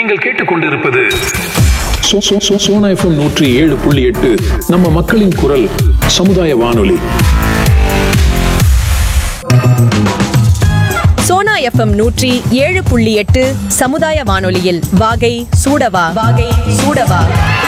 நீங்கள் கேட்டுக்கொண்டிருப்பது சோ- சோ- சோ- சோனா எஃப்எம் நூற்றி ஏழு புள்ளி எட்டு நம்ம மக்களின் குரல் சமுதாய வானொலி சோனா எஃப்எம் நூற்றி ஏழு புள்ளி எட்டு சமுதாய வானொலியில் வாகை சூடவா வாகை சூடவா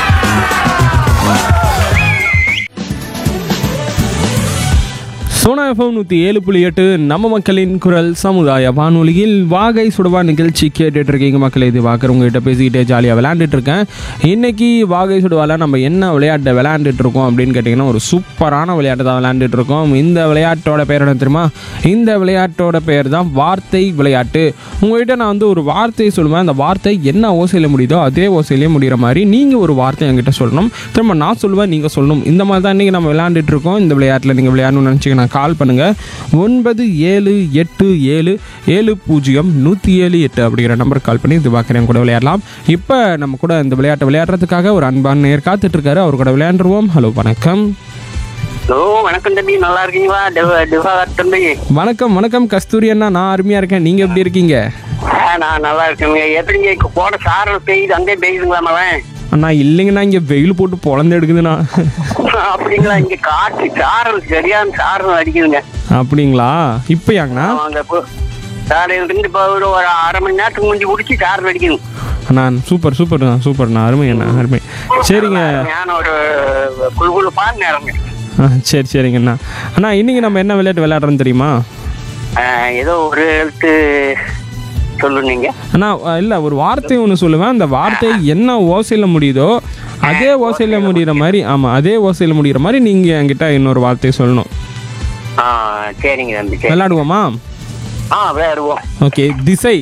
சோனா எஃப்எம் நூற்றி ஏழு புள்ளி எட்டு நம்ம மக்களின் குரல் சமுதாய வானொலியில் வாகை சுடவா நிகழ்ச்சி கேட்டுட்டு இருக்கீங்க மக்களே இது வாக்கர் உங்ககிட்ட பேசிக்கிட்டே ஜாலியாக விளையாண்டுட்டு இருக்கேன் இன்னைக்கு வாகை சுடுவால நம்ம என்ன விளையாட்டை விளையாண்டுட்டு இருக்கோம் அப்படின்னு கேட்டிங்கன்னா ஒரு சூப்பரான விளையாட்டு தான் விளையாண்டுட்டு இருக்கோம் இந்த விளையாட்டோட பேர் என்ன தெரியுமா இந்த விளையாட்டோட பேர் தான் வார்த்தை விளையாட்டு உங்ககிட்ட நான் வந்து ஒரு வார்த்தையை சொல்லுவேன் அந்த வார்த்தை என்ன ஓசையில் முடியுதோ அதே ஓசையிலே முடிகிற மாதிரி நீங்கள் ஒரு வார்த்தை என்கிட்ட சொல்லணும் திரும்ப நான் சொல்லுவேன் நீங்கள் சொல்லணும் இந்த மாதிரி தான் இன்றைக்கி நம்ம விளையாண்டுட்டு இருக்கோம் இந்த விளையாட்டில் நீங்கள் விளையாடணும்னு நினச்சிங்கன்னா கால் பண்ணுங்கள் ஒன்பது ஏழு எட்டு ஏழு ஏழு பூஜ்ஜியம் நூற்றி ஏழு எட்டு அப்படிங்கிற நம்பருக்கு கால் பண்ணி இது பார்க்குறேன் கூட விளையாடலாம் இப்போ நம்ம கூட இந்த விளையாட்டை விளையாடுறதுக்காக ஒரு அன்பான நேர் காத்துட்ருக்காரு அவர் கூட விளையாண்டுருவோம் ஹலோ வணக்கம் ஹலோ வணக்கம் தம்பி நல்லா இருக்கீங்களா டிவா- திவாகர் தம்பி வணக்கம் வணக்கம் கஸ்தூரி அண்ணா நான் அருமையாக இருக்கேன் நீங்கள் எப்படி இருக்கீங்க ஆ, நான் நல்லா இருக்கேங்க எப்படிங்க இப்ப போட சாரல் பெய்யுது அங்கே பெய்யுதுங்களா மவன் அண்ணா இல்லைங்கண்ணா இங்கே வெயில் போட்டு பொழந்து எடுக்குதுண்ணா அப்படிங்களா இங்க காற்று சாரல் சரியான சாரல் அடிக்குதுங்க அப்படிங்களா இப்போயாங்கண்ணா அவங்க இப்போ காலையில இருந்து இப்போ ஒரு ஒரு அரை மணி நேரத்துக்கு முந்தி குடிச்சு சாரல் அடிக்குது அண்ணா சூப்பர் சூப்பர்ண்ணா சூப்பர்ண்ணா அருமை அண்ணா அருமை சரிங்க ஞான ஒரு குழுகுழு பால் நேரங்க ஆ சரி சரிங்கண்ணா அண்ணா இன்னைக்கு நம்ம என்ன விளையாட்டு விளையாடுறோம் தெரியுமா ஆ, ஏதோ ஒரு எழுத்து சொல்லுனீங்க அண்ணா இல்லை ஒரு வார்த்தை ஒன்று சொல்லுவேன் அந்த வார்த்தை என்ன ஓசையில் முடியுதோ அதே ஓசையில் முடிகிற மாதிரி ஆமாம் அதே ஓசையில் முடிகிற மாதிரி நீங்கள் என்கிட்ட இன்னொரு வார்த்தையை சொல்லணும் ஆ சரிங்க தம்பி சரி விளையாடுவோமா ஆ வேறுவோம் ஓகே திசை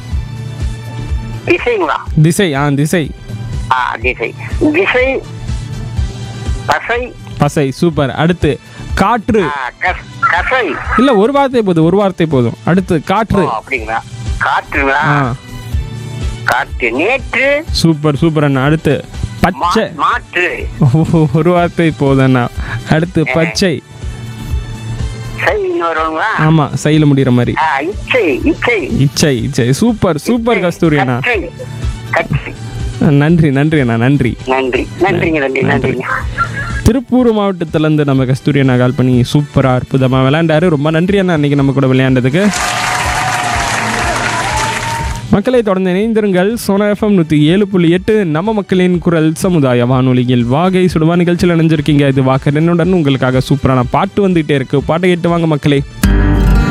திசைங்களா திசை ஆ திசை ஆ திசை திசை பசை பசை சூப்பர் அடுத்து காற்று ஆ, கஸ்- கசை இல்லை ஒரு வார்த்தை போதும் ஒரு வார்த்தை போதும் அடுத்து காற்று ஓ, அப்படிங்களா காற்றுங்களா ஆ காற்று நேற்று சூப்பர் சூப்பர் அண்ணா அடுத்து மா- பச்சை மாற்று ஓ, ஒரு வார்த்தை போதும் அண்ணா அடுத்து பச்சை சை இன்னொருங்களா ஆமாம் சையில் முடிகிற மாதிரி ஆ, இச்சை இச்சை இச்சை இச்சை சூப்பர் சூப்பர் கஸ்தூரி அண்ணா கச்சை கச்சை நன்றி நன்றி அண்ணா நன்றி நன்றி நன்றிங்க நன்றி நன்றிங்க திருப்பூர் மாவட்டத்திலேருந்து நம்ம கஸ்தூரி அண்ணா கால் பண்ணி சூப்பராக அற்புதமாக விளையாண்டாரு ரொம்ப நன்றி அண்ணா அன்னைக்கு நம்ம கூட விளையாண்டதுக்கு மக்களை தொடர்ந்து இணைந்திருங்கள் சோனா எஃப்எம் நூற்றி ஏழு புள்ளி எட்டு நம்ம மக்களின் குரல் சமுதாய வானொலியில் வாகை சுடுவா நிகழ்ச்சியில் இணைஞ்சிருக்கீங்க இது வாக்கர் என்னுடன் உங்களுக்காக சூப்பரான பாட்டு வந்துகிட்டே இருக்கு பாட்டை கேட்டு வாங்க மக்களே